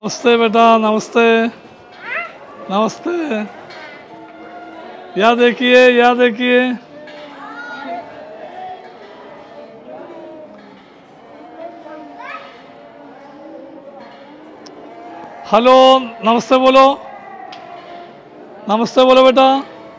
नमस्ते बेटा नमस्ते नमस्ते या देखिए या देखिए हेलो नमस्ते बोलो नमस्ते बोलो बेटा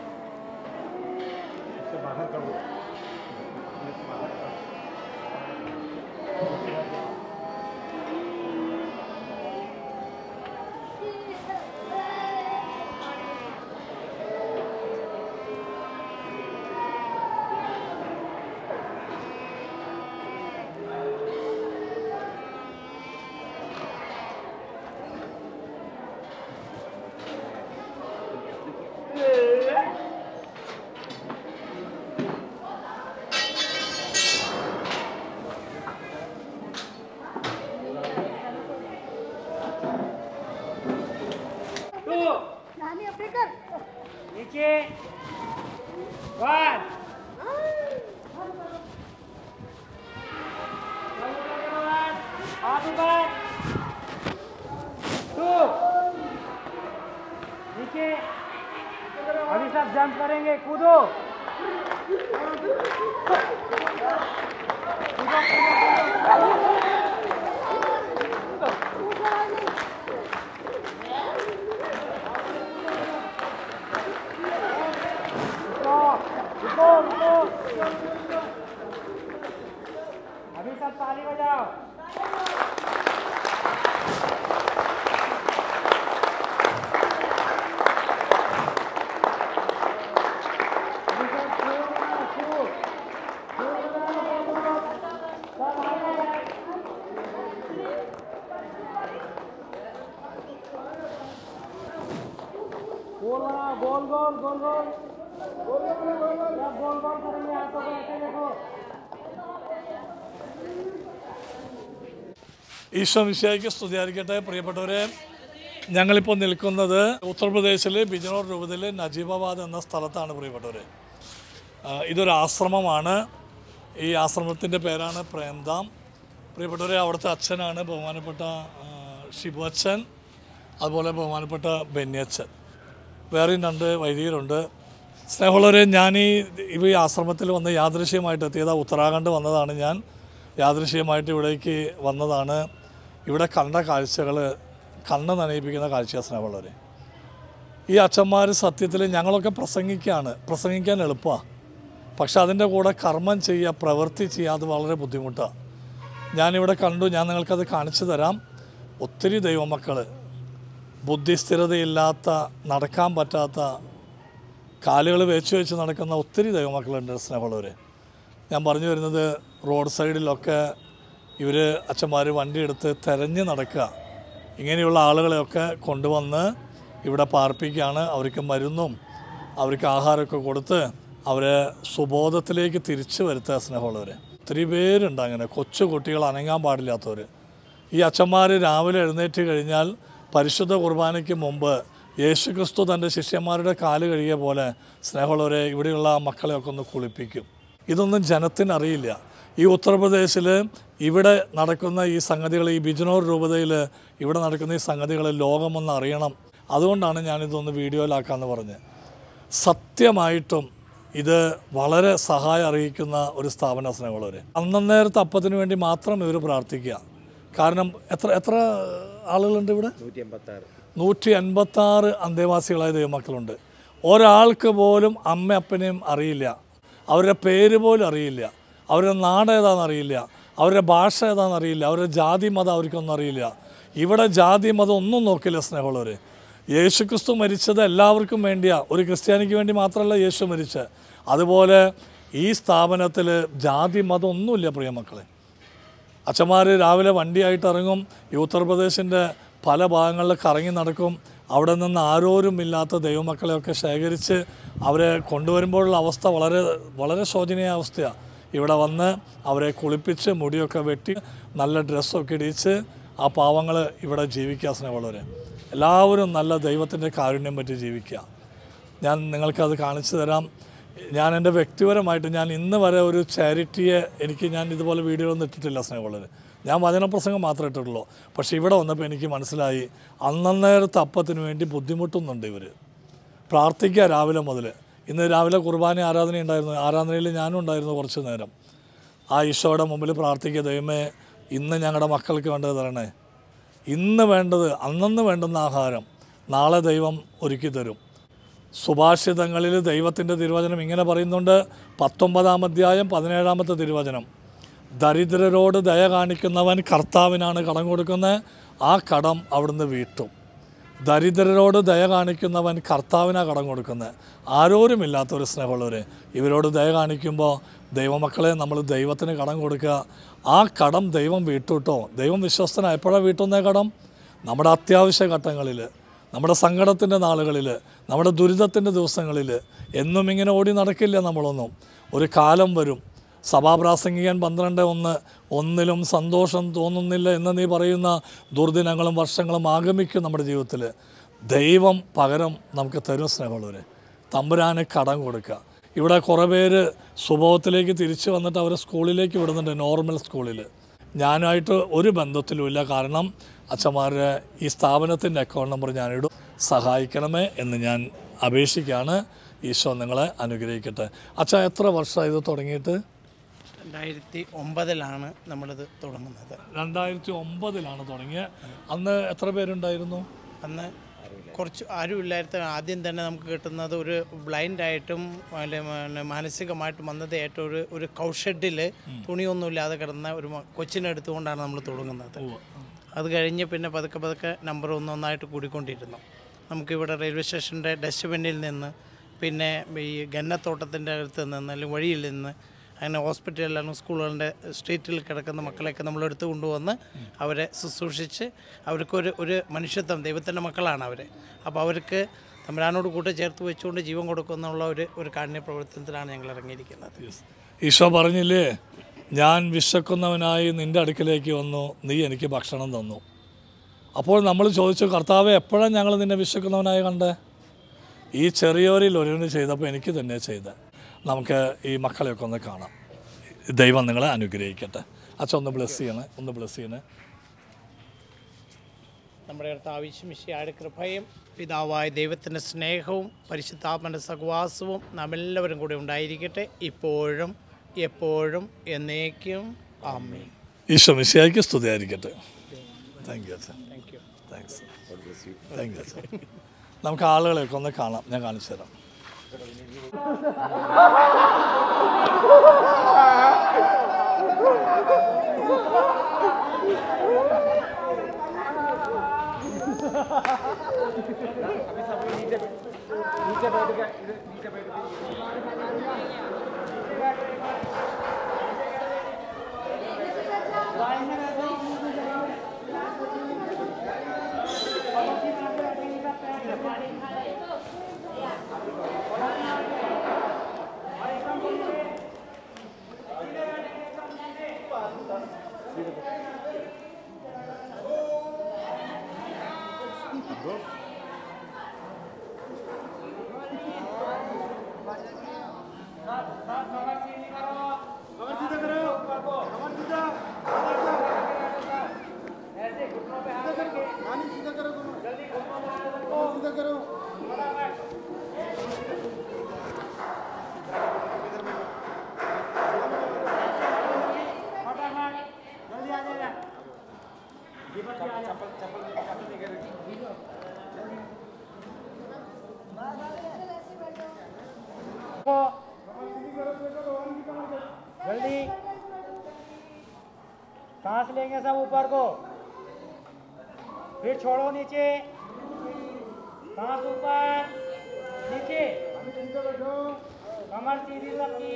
नानी अपने कर नीचे वन हाथ ऊपर टू नीचे अभी सब जंप करेंगे कूदो रुको रुको अभी सब ताली बजाओ अभी सब शुरू करो, शुरू। शुरू करो, शुरू करो। सब आगे। गोल बनाओ गोल गोल गोल गोल सब गोल गोल करेंगे हाथों को ऐसे देखो ഈശോ മിശിയായിക്ക് സ്തുതിയായിരിക്കട്ടെ പ്രിയപ്പെട്ടവരെ ഞങ്ങളിപ്പോൾ നിൽക്കുന്നത് ഉത്തർപ്രദേശിലെ ബിജനോർ രൂപതയിലെ നജീബാബാദ് എന്ന സ്ഥലത്താണ് പ്രിയപ്പെട്ടവരെ ആ, ഇതൊരു ആശ്രമമാണ് ഈ ആശ്രമത്തിൻ്റെ പേരാണ് പ്രേംധാം പ്രിയപ്പെട്ടവരെ അവിടുത്തെ അച്ഛനാണ് ബഹുമാനപ്പെട്ട ആ, ഷിബു അച്ഛൻ അതുപോലെ ബഹുമാനപ്പെട്ട ബെന്നിയച്ഛൻ വേറെയും രണ്ട് വൈദികരുണ്ട് സ്നേഹമുള്ളവരെ ഞാൻ ഈ ഇവ ഈ ആശ്രമത്തിൽ വന്ന് യാദൃശ്യമായിട്ട് എത്തിയത് ഉത്തരാഖണ്ഡ് വന്നതാണ് ഞാൻ യാദൃശ്യമായിട്ട് ഇവിടേക്ക് വന്നതാണ് ഇവിടെ കണ്ട കാഴ്ചകൾ കണ്ണ് നനയിപ്പിക്കുന്ന കാഴ്ച സ്നേഹമുള്ളവരെ ഈ അച്ഛന്മാർ സത്യത്തിൽ ഞങ്ങളൊക്കെ പ്രസംഗിക്കുകയാണ് പ്രസംഗിക്കാൻ എളുപ്പമാണ് പക്ഷെ അതിൻ്റെ കൂടെ കർമ്മം ചെയ്യുക പ്രവൃത്തി ചെയ്യുക അത് വളരെ ബുദ്ധിമുട്ടാണ് ഞാനിവിടെ കണ്ടു ഞാൻ നിങ്ങൾക്കത് കാണിച്ചു തരാം ഒത്തിരി ദൈവമക്കൾ ബുദ്ധിസ്ഥിരതയില്ലാത്ത നടക്കാൻ പറ്റാത്ത കാലുകൾ വെച്ച് വെച്ച് നടക്കുന്ന ഒത്തിരി ദൈവമക്കളുണ്ട് സ്നേഹമുള്ളവർ ഞാൻ പറഞ്ഞു വരുന്നത് റോഡ് സൈഡിലൊക്കെ ഇവർ അച്ഛന്മാർ വണ്ടിയെടുത്ത് തെരഞ്ഞ് നടക്കുക ഇങ്ങനെയുള്ള ആളുകളെയൊക്കെ കൊണ്ടുവന്ന് ഇവിടെ പാർപ്പിക്കുകയാണ് അവർക്ക് മരുന്നും അവർക്ക് ആഹാരമൊക്കെ കൊടുത്ത് അവരെ സുബോധത്തിലേക്ക് തിരിച്ചു വരുത്തുക സ്നേഹമുള്ളവർ ഒത്തിരി പേരുണ്ട് അങ്ങനെ കൊച്ചു കുട്ടികൾ അനങ്ങാൻ പാടില്ലാത്തവർ ഈ അച്ഛന്മാർ രാവിലെ എഴുന്നേറ്റ് കഴിഞ്ഞാൽ പരിശുദ്ധ കുർബാനയ്ക്ക് മുമ്പ് യേശുക്രിസ്തു തൻ്റെ ശിഷ്യന്മാരുടെ കാല് കഴുകിയ പോലെ സ്നേഹമുള്ളവരെ ഇവിടെയുള്ള മക്കളെയൊക്കെ ഒന്ന് കുളിപ്പിക്കും ഇതൊന്നും ജനത്തിനറിയില്ല ഈ ഉത്തർപ്രദേശിൽ ഇവിടെ നടക്കുന്ന ഈ സംഗതികൾ ഈ ബിജ്നോർ രൂപതയിൽ ഇവിടെ നടക്കുന്ന ഈ സംഗതികൾ ലോകമൊന്ന് അറിയണം അതുകൊണ്ടാണ് ഞാനിതൊന്ന് വീഡിയോയിലാക്കാമെന്ന് പറഞ്ഞത് സത്യമായിട്ടും ഇത് വളരെ സഹായം അറിയിക്കുന്ന ഒരു സ്ഥാപന സ്നേഹമുള്ളവർ അന്നേരത്തെ അപ്പത്തിന് വേണ്ടി മാത്രം ഇവർ പ്രാർത്ഥിക്കുക കാരണം എത്ര എത്ര ആളുകളുണ്ട് ഇവിടെ നൂറ്റി അൻപത്തി ആറ് അന്തേവാസികളായ ദൈവമക്കളുണ്ട് ഒരാൾക്ക് പോലും അമ്മ അപ്പനെയും അറിയില്ല അവരുടെ പേര് പോലും അറിയില്ല അവരുടെ നാട് ഏതാണെന്ന് അറിയില്ല അവരുടെ ഭാഷ ഏതാണെന്ന് അറിയില്ല അവരുടെ ജാതി മതം അവർക്കൊന്നും അറിയില്ല ഇവിടെ ജാതി മതം ഒന്നും നോക്കില്ല സ്നേഹമുള്ളവർ യേശുക്രിസ്തു മരിച്ചത് എല്ലാവർക്കും വേണ്ടിയാണ് ഒരു ക്രിസ്ത്യാനിക്ക് വേണ്ടി മാത്രമല്ല യേശു മരിച്ചത് അതുപോലെ ഈ സ്ഥാപനത്തിൽ ജാതി മതം ഒന്നുമില്ല പ്രിയമക്കളെ അച്ഛന്മാർ രാവിലെ വണ്ടിയായിട്ട് ഇറങ്ങും ഈ ഉത്തർപ്രദേശിൻ്റെ പല ഭാഗങ്ങളിൽ കറങ്ങി നടക്കും അവിടെ നിന്ന് ആരോരും ഇല്ലാത്ത ദൈവമക്കളെയൊക്കെ ശേഖരിച്ച് അവരെ കൊണ്ടുവരുമ്പോഴുള്ള അവസ്ഥ വളരെ വളരെ ശോചനീയ അവസ്ഥയാണ് ഇവിടെ വന്ന് അവരെ കുളിപ്പിച്ച് മുടിയൊക്കെ വെട്ടി നല്ല ഡ്രസ്സൊക്കെ ഇടിച്ച് ആ പാവങ്ങൾ ഇവിടെ ജീവിക്കുക സ്നേഹമുള്ളവർ എല്ലാവരും നല്ല ദൈവത്തിൻ്റെ കാരുണ്യം പറ്റി ജീവിക്കുക ഞാൻ നിങ്ങൾക്കത് കാണിച്ചു തരാം ഞാൻ എൻ്റെ വ്യക്തിപരമായിട്ട് ഞാൻ ഇന്ന് വരെ ഒരു ചാരിറ്റിയെ എനിക്ക് ഞാൻ ഇതുപോലെ വീഡിയോ ഒന്നും ഇട്ടിട്ടില്ല സ്നേഹമുള്ളത് ഞാൻ വചനപ്രസംഗം മാത്രമേ ഇട്ടിട്ടുള്ളൂ പക്ഷേ ഇവിടെ വന്നപ്പോൾ എനിക്ക് മനസ്സിലായി അന്നന്നേരത്തെ അപ്പത്തിന് വേണ്ടി ബുദ്ധിമുട്ടുന്നുണ്ട് ഇവർ പ്രാർത്ഥിക്കുക രാവിലെ മുതൽ ഇന്ന് രാവിലെ കുർബാന ആരാധന ഉണ്ടായിരുന്നു ആരാധനയിൽ ഞാനും ഉണ്ടായിരുന്നു കുറച്ച് നേരം ആ ഈശോയുടെ മുമ്പിൽ പ്രാർത്ഥിക്കുക ദൈവമേ ഇന്ന് ഞങ്ങളുടെ മക്കൾക്ക് വേണ്ടത് തരണേ ഇന്ന് വേണ്ടത് അന്നന്ന് വേണ്ടുന്ന ആഹാരം നാളെ ദൈവം ഒരുക്കി തരും സുഭാഷിതങ്ങളിൽ ദൈവത്തിൻ്റെ തിരുവചനം ഇങ്ങനെ പറയുന്നുണ്ട് പത്തൊമ്പതാം അധ്യായം പതിനേഴാമത്തെ തിരുവചനം ദരിദ്രരോട് ദയ കാണിക്കുന്നവൻ കർത്താവിനാണ് കടം കൊടുക്കുന്നത് ആ കടം അവിടുന്ന് വീട്ടും ദരിദ്രരോട് ദയ കാണിക്കുന്നവൻ കർത്താവിനാണ് കടം കൊടുക്കുന്നത് ആരോരുമില്ലാത്തൊരു സ്നേഹമുള്ളവർ ഇവരോട് ദയ കാണിക്കുമ്പോൾ ദൈവമക്കളെ നമ്മൾ ദൈവത്തിന് കടം കൊടുക്കുക ആ കടം ദൈവം വീട്ടുട്ടോ ദൈവം വിശ്വസ്തന എപ്പോഴാണ് വീട്ടുന്ന കടം നമ്മുടെ അത്യാവശ്യ ഘട്ടങ്ങളിൽ നമ്മുടെ സങ്കടത്തിൻ്റെ നാളുകളിൽ നമ്മുടെ ദുരിതത്തിൻ്റെ ദിവസങ്ങളിൽ എന്നും ഇങ്ങനെ ഓടി നടക്കില്ല നമ്മളൊന്നും ഒരു കാലം വരും സഭാപ്രാസംഗികൻ പന്ത്രണ്ട് ഒന്ന് ഒന്നിലും സന്തോഷം തോന്നുന്നില്ല എന്ന് നീ പറയുന്ന ദുർദിനങ്ങളും വർഷങ്ങളും ആഗമിക്കും നമ്മുടെ ജീവിതത്തിൽ ദൈവം പകരം നമുക്ക് തരും സ്നേഹമുള്ളവർ തമ്പുരാന് കടം കൊടുക്കുക ഇവിടെ കുറേ പേര് സുബോധത്തിലേക്ക് തിരിച്ചു വന്നിട്ട് അവരെ സ്കൂളിലേക്ക് വിടുന്നുണ്ട് നോർമൽ സ്കൂളിൽ ഞാനായിട്ട് ഒരു ബന്ധത്തിലുമില്ല കാരണം അച്ഛന്മാരുടെ ഈ സ്ഥാപനത്തിൻ്റെ അക്കൗണ്ട് നമ്പർ ഞാനിടും സഹായിക്കണമേ എന്ന് ഞാൻ അപേക്ഷിക്കുകയാണ് ഈശോ നിങ്ങളെ അനുഗ്രഹിക്കട്ടെ അച്ഛാ എത്ര വർഷമായി ഇത് തുടങ്ങിയിട്ട് രണ്ടായിരത്തി ഒമ്പതിലാണ് നമ്മളിത് തുടങ്ങുന്നത് രണ്ടായിരത്തി ഒമ്പതിലാണ് തുടങ്ങിയത് അന്ന് എത്ര പേരുണ്ടായിരുന്നു അന്ന് കുറച്ച് ആരുമില്ലായിരുന്നു ആദ്യം തന്നെ നമുക്ക് കിട്ടുന്നത് ഒരു ബ്ലൈൻഡായിട്ടും അല്ലെ പിന്നെ മാനസികമായിട്ടും വന്നത് ഏറ്റവും ഒരു ഒരു കൗഷെഡിൽ തുണിയൊന്നുമില്ലാതെ കിടന്ന ഒരു മ- കൊച്ചിനെ എടുത്തുകൊണ്ടാണ് നമ്മൾ തുടങ്ങുന്നത് അത് കഴിഞ്ഞ് പിന്നെ പതുക്കെ പതുക്കെ നമ്പർ ഒന്നൊന്നായിട്ട് കൂടിക്കൊണ്ടിരുന്നു നമുക്കിവിടെ റെയിൽവേ സ്റ്റേഷൻ്റെ ഡസ്റ്റ്ബിന്നിൽ നിന്ന് പിന്നെ ഈ ഗന്നത്തോട്ടത്തിൻ്റെ അടുത്ത് നിന്ന് അല്ലെങ്കിൽ വഴിയിൽ നിന്ന് അങ്ങനെ ഹോസ്പിറ്റലിലാണ് സ്കൂളുകളുടെ സ്ട്രീറ്റിൽ കിടക്കുന്ന മക്കളെയൊക്കെ നമ്മൾ എടുത്തു കൊണ്ടുവന്ന് അവരെ ശുശ്രൂഷിച്ച് അവർക്കൊരു ഒരു മനുഷ്യത്വം ദൈവത്തിൻ്റെ മക്കളാണ് അവർ അപ്പോൾ അവർക്ക് തമ്പരാനോട് കൂട്ടി ചേർത്ത് വെച്ചുകൊണ്ട് ജീവൻ കൊടുക്കുന്നുള്ള ഒരു ഒരു കാരുണ്യ പ്രവർത്തനത്തിലാണ് ഞങ്ങൾ ഇറങ്ങിയിരിക്കുന്നത് ഈശോ പറഞ്ഞില്ലേ ഞാൻ വിശക്കുന്നവനായി നിൻ്റെ അടുക്കലേക്ക് വന്നു നീ എനിക്ക് ഭക്ഷണം തന്നു അപ്പോൾ നമ്മൾ ചോദിച്ചു കർത്താവെ എപ്പോഴാണ് ഞങ്ങൾ നിന്നെ വിശക്കുന്നവനായി കണ്ടേ ഈ ചെറിയവരിൽ ഒരുവന് ചെയ്തപ്പോൾ എനിക്ക് തന്നെ ചെയ്ത് നമുക്ക് ഈ മക്കളെയൊക്കെ ഒന്ന് കാണാം ദൈവം നിങ്ങളെ അനുഗ്രഹിക്കട്ടെ അച്ഛൻ ഒന്ന് ബ്ലെസ് ചെയ്യണേ ഒന്ന് ബ്ലെസ് ചെയ്യണേ നമ്മുടെ അടുത്ത് ആവശ്യമിശയുടെ കൃപയും പിതാവായ ദൈവത്തിൻ്റെ സ്നേഹവും പരിശുദ്ധാത്മൻ്റെ സഹവാസവും നാം എല്ലാവരും കൂടെ ഉണ്ടായിരിക്കട്ടെ ഇപ്പോഴും എപ്പോഴും എന്നേക്കും ആമേ ഈശോ മിശിയായിക്ക് സ്തുതിയായിരിക്കട്ടെ താങ്ക് യു അച്ഛൻ thank you thanks thank you അച്ഛൻ നമുക്ക് ആളുകളെയൊക്കെ ഒന്ന് കാണാം ഞാൻ കാണിച്ചു തരാം जल्दी सांस लेंगे सब ऊपर को फिर छोड़ो नीचे सांस ऊपर नीचे कमर सीधी सबकी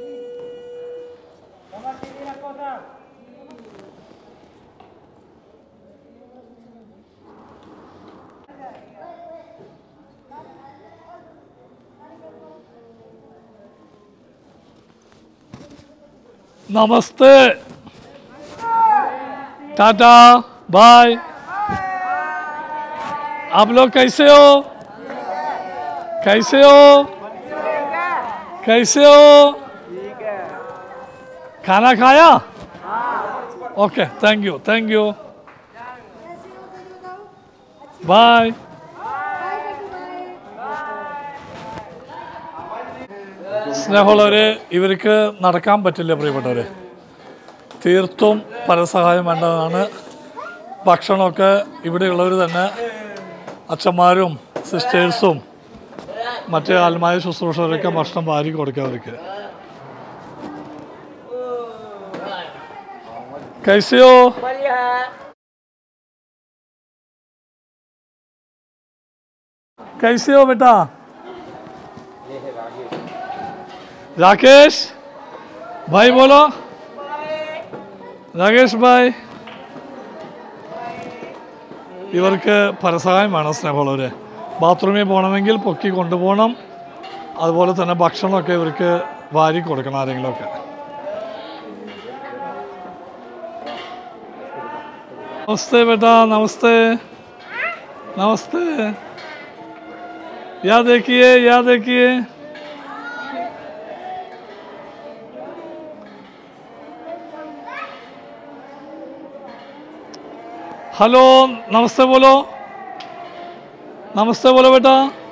कमर सीधी रखो सब नमस्ते टाटा बाय आप लोग कैसे हो कैसे हो कैसे हो खाना खाया okay thank you thank you bye സ്നേഹമുള്ളവരെ ഇവർക്ക് നടക്കാൻ പറ്റില്ല പ്രിയപ്പെട്ടവരെ തീർത്തും പരസഹായം വേണ്ടതാണ് ഭക്ഷണമൊക്കെ ഇവിടെയുള്ളവർ തന്നെ അച്ഛന്മാരും സിസ്റ്റേഴ്സും മറ്റേ ആത്മായ ശുശ്രൂഷകരൊക്കെ ഭക്ഷണം വാരി കൊടുക്കുക അവർക്ക് കൈസയോ कैसे हो बेटा राकेश भाई बोलो രാകേഷ് ഭായ് ഇവർക്ക് പരസഹായം വേണം സ്നേഹമുള്ളവർ ബാത്റൂമിൽ പോകണമെങ്കിൽ പൊക്കി കൊണ്ടുപോകണം അതുപോലെ തന്നെ ഭക്ഷണമൊക്കെ ഇവർക്ക് വാരി കൊടുക്കണം ആരെങ്കിലുമൊക്കെ നമസ്തേ ബേട്ടാ നമസ്തേ നമസ്തേ या देखिए या देखिए हेलो नमस्ते बोलो नमस्ते बोलो बेटा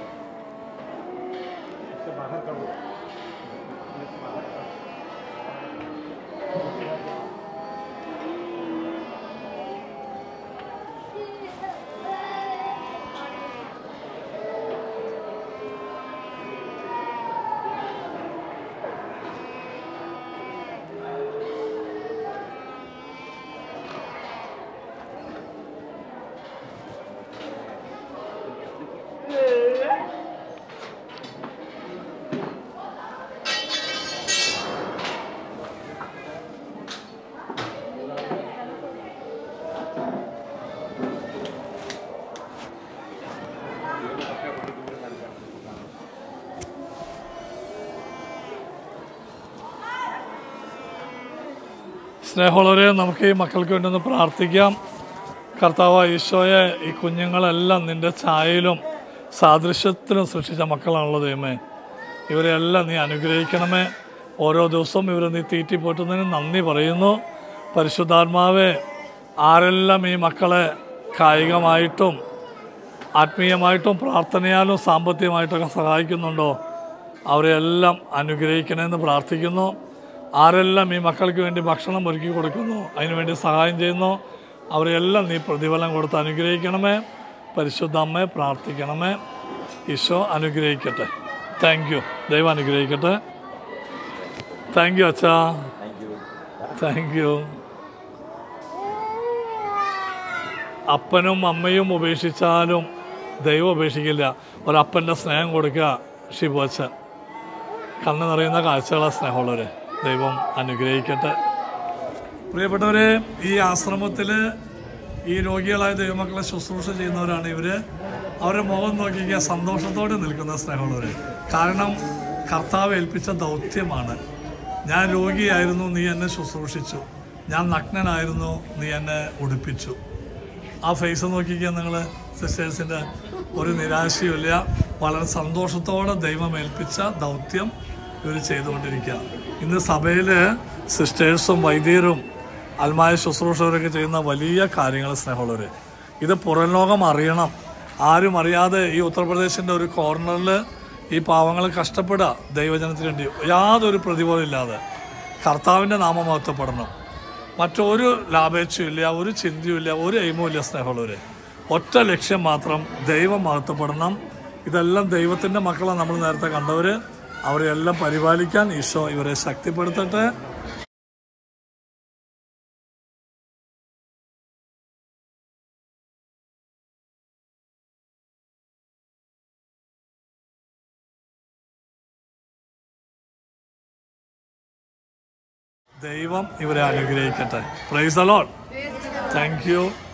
സ്നേഹമുള്ളവരെ നമുക്ക് ഈ മക്കൾക്ക് വേണ്ടി ഒന്ന് പ്രാർത്ഥിക്കാം കർത്താവ് ഈശോയെ ഈ കുഞ്ഞുങ്ങളെല്ലാം നിന്റെ ഛായയിലും സാദൃശ്യത്തിലും സൃഷ്ടിച്ച മക്കളാണല്ലോ ദൈവമേ ഇവരെല്ലാം നീ അനുഗ്രഹിക്കണമേ ഓരോ ദിവസവും ഇവരെ നീ തീറ്റി പോറ്റുന്നതിന് നന്ദി പറയുന്നു പരിശുദ്ധാത്മാവെ ആരെല്ലാം ഈ മക്കളെ കായികമായിട്ടും ആത്മീയമായിട്ടും പ്രാർത്ഥനയാലും സാമ്പത്തികമായിട്ടൊക്കെ സഹായിക്കുന്നുണ്ടോ അവരെല്ലാം അനുഗ്രഹിക്കണമെന്ന് പ്രാർത്ഥിക്കുന്നു ആരെല്ലാം ഈ മക്കൾക്ക് വേണ്ടി ഭക്ഷണം ഒരുക്കി കൊടുക്കുന്നു അതിനുവേണ്ടി സഹായം ചെയ്യുന്നു അവരെല്ലാം നീ പ്രതിഫലം കൊടുത്ത് അനുഗ്രഹിക്കണമേ പരിശുദ്ധ അമ്മയെ പ്രാർത്ഥിക്കണമേ ഈശോ അനുഗ്രഹിക്കട്ടെ താങ്ക് യു ദൈവം അനുഗ്രഹിക്കട്ടെ താങ്ക് യു അച്ഛാ താങ്ക് യു അപ്പനും അമ്മയും ഉപേക്ഷിച്ചാലും ദൈവം ഉപേക്ഷിക്കില്ല ഒരപ്പൻ്റെ സ്നേഹം കൊടുക്കുക ഷിബു അച്ഛൻ കണ്ണ് നിറയുന്ന കാഴ്ചകളാ സ്നേഹമുള്ളവരെ ദൈവം അനുഗ്രഹിക്കട്ടെ പ്രിയപ്പെട്ടവരെ ഈ ആശ്രമത്തിൽ ഈ രോഗികളായ ദൈവമക്കളെ ശുശ്രൂഷ ചെയ്യുന്നവരാണ് ഇവര് അവരുടെ മുഖം നോക്കിക്കുക സന്തോഷത്തോടെ നിൽക്കുന്ന സ്നേഹമുള്ളവര് കാരണം കർത്താവ് ഏൽപ്പിച്ച ദൗത്യമാണ് ഞാൻ രോഗിയായിരുന്നു നീ എന്നെ ശുശ്രൂഷിച്ചു ഞാൻ നഗ്നനായിരുന്നു നീ എന്നെ ഉടുപ്പിച്ചു ആ ഫേസ് നോക്കിക്കുക നിങ്ങൾ സിസ്റ്റേഴ്സിൻ്റെ ഒരു നിരാശയുമില്ല വളരെ സന്തോഷത്തോടെ ദൈവം ഏൽപ്പിച്ച ദൗത്യം ഇവർ ചെയ്തുകൊണ്ടിരിക്കുക ഇന്ന് സഭയിൽ സിസ്റ്റേഴ്സും വൈദ്യരും അൽമായ ശുശ്രൂഷകരൊക്കെ ചെയ്യുന്ന വലിയ കാര്യങ്ങൾ സ്നേഹമുള്ളവർ ഇത് പുറം ലോകം അറിയണം ആരും അറിയാതെ ഈ ഉത്തർപ്രദേശിൻ്റെ ഒരു കോർണറിൽ ഈ പാവങ്ങൾ കഷ്ടപ്പെടുക ദൈവജനത്തിന് വേണ്ടി യാതൊരു പ്രതിഫലം ഇല്ലാതെ കർത്താവിൻ്റെ നാമം മഹത്വപ്പെടണം മറ്റൊരു ലാഭേച്ഛയില്ല ഒരു ചിന്തയുമില്ല ഒരു എയിമും ഇല്ല സ്നേഹമുള്ളവര് ഒറ്റ ലക്ഷ്യം മാത്രം ദൈവം മഹത്വപ്പെടണം ഇതെല്ലാം ദൈവത്തിൻ്റെ മക്കളെ നമ്മൾ നേരത്തെ കണ്ടവർ അവരെല്ലാം പരിപാലിക്കാൻ ഈശോ ഇവരെ ശക്തിപ്പെടുത്തട്ടെ ദൈവം ഇവരെ അനുഗ്രഹിക്കട്ടെ പ്രൈസ് അലോൺ താങ്ക് യു